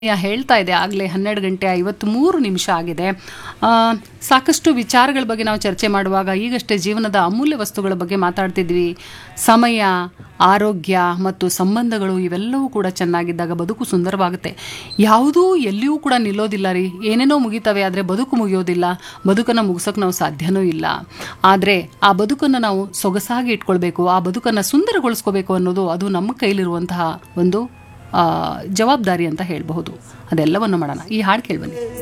ಯಾ ಹೇಳ್ತಾ ಇದೆ ಆಗಲೇ ಹನ್ನೆರಡು ಗಂಟೆ ಐವತ್ತ್ಮೂರು ನಿಮಿಷ ಆಗಿದೆ ಆ, ಸಾಕಷ್ಟು ವಿಚಾರಗಳ ಬಗ್ಗೆ ನಾವು ಚರ್ಚೆ ಮಾಡುವಾಗ ಈಗಷ್ಟೇ ಜೀವನದ ಅಮೂಲ್ಯ ವಸ್ತುಗಳ ಬಗ್ಗೆ ಮಾತಾಡ್ತಿದ್ವಿ ಸಮಯ ಆರೋಗ್ಯ ಮತ್ತು ಸಂಬಂಧಗಳು ಇವೆಲ್ಲವೂ ಕೂಡ ಚೆನ್ನಾಗಿದ್ದಾಗ ಬದುಕು ಸುಂದರವಾಗುತ್ತೆ ಯಾವುದೂ ಎಲ್ಲಿಯೂ ಕೂಡ ನಿಲ್ಲೋದಿಲ್ಲ ರೀ ಏನೇನೋ ಮುಗಿತವೆ ಆದರೆ ಬದುಕು ಮುಗಿಯೋದಿಲ್ಲ ಬದುಕನ್ನು ಮುಗಿಸೋಕೆ ನಾವು ಸಾಧ್ಯನೂ ಇಲ್ಲ ಆದರೆ ಆ ಬದುಕನ್ನು ನಾವು ಸೊಗಸಾಗಿ ಇಟ್ಕೊಳ್ಬೇಕು ಆ ಬದುಕನ್ನು ಸುಂದರಗೊಳಿಸ್ಕೋಬೇಕು ಅನ್ನೋದು ಅದು ನಮ್ಮ ಕೈಲಿರುವಂತಹ ಒಂದು ಆ, ಜವಾಬ್ದಾರಿ ಅಂತ ಹೇಳಬಹುದು ಅದೆಲ್ಲವನ್ನು ಮಾಡೋಣ ಈ ಹಾಡು ಕೇಳ್ಬನ್ನಿ